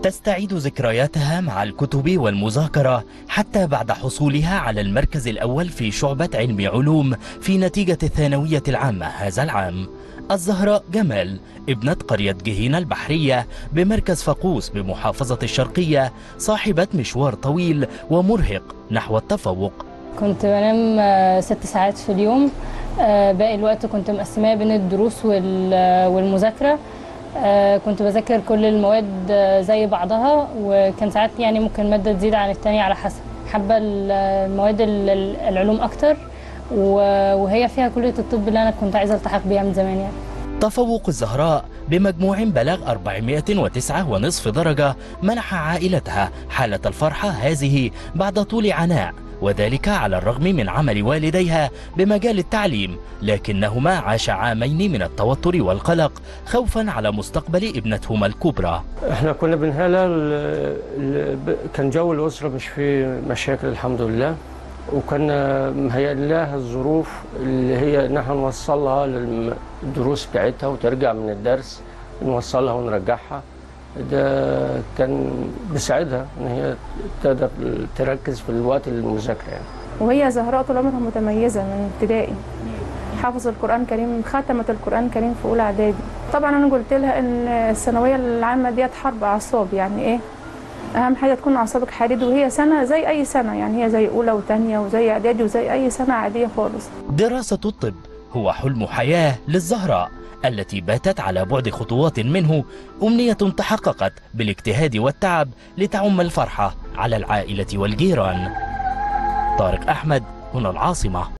تستعيد ذكرياتها مع الكتب والمذاكرة حتى بعد حصولها على المركز الأول في شعبة علم علوم في نتيجة الثانوية العامة هذا العام الزهراء جمال ابنة قرية جهينة البحرية بمركز فقوس بمحافظة الشرقية صاحبة مشوار طويل ومرهق نحو التفوق كنت بنام آه، ست ساعات في اليوم آه، باقي الوقت كنت مقسماه بين الدروس وال- آه، والمذاكرة آه، كنت بذاكر كل المواد آه، زي بعضها وكان ساعات يعني ممكن مادة تزيد عن التانية على حسب حابة ال- المواد ال- ال- العلوم أكتر و- وهي فيها كلية الطب اللي أنا كنت عايزة ألتحق بيها من زمان يعني تفوق الزهراء بمجموع بلغ 409 ونصف درجة منح عائلتها حالة الفرحة هذه بعد طول عناء وذلك على الرغم من عمل والديها بمجال التعليم لكنهما عاش عامين من التوتر والقلق خوفا على مستقبل ابنتهما الكبرى احنا كنا بنهلا ال- ال- ب- كان جو الأسرة مش فيه مشاكل الحمد لله وكان مهيأ لها الظروف اللي هي ان احنا نوصلها للدروس بتاعتها وترجع من الدرس نوصلها ونرجعها ده كان بيساعدها ان هي تقدر تركز في الوقت المذاكره يعني وهي زهراء طول عمرها متميزة من ابتدائي حافظ القرآن الكريم ختمت القرآن الكريم في أولى إعدادي طبعا أنا قلت لها إن الثانوية العامة ديت حرب أعصاب يعني إيه أهم حاجة تكون أعصابك حديد وهي سنة زي أي سنة يعني هي زي أولى وتانية وزي إعدادي وزي أي سنة عادية خالص دراسة الطب هو حلم حياة للزهراء التي باتت على بعد خطوات منه أمنية تحققت بالاجتهاد والتعب لتعم الفرحة على العائلة والجيران طارق أحمد هنا العاصمة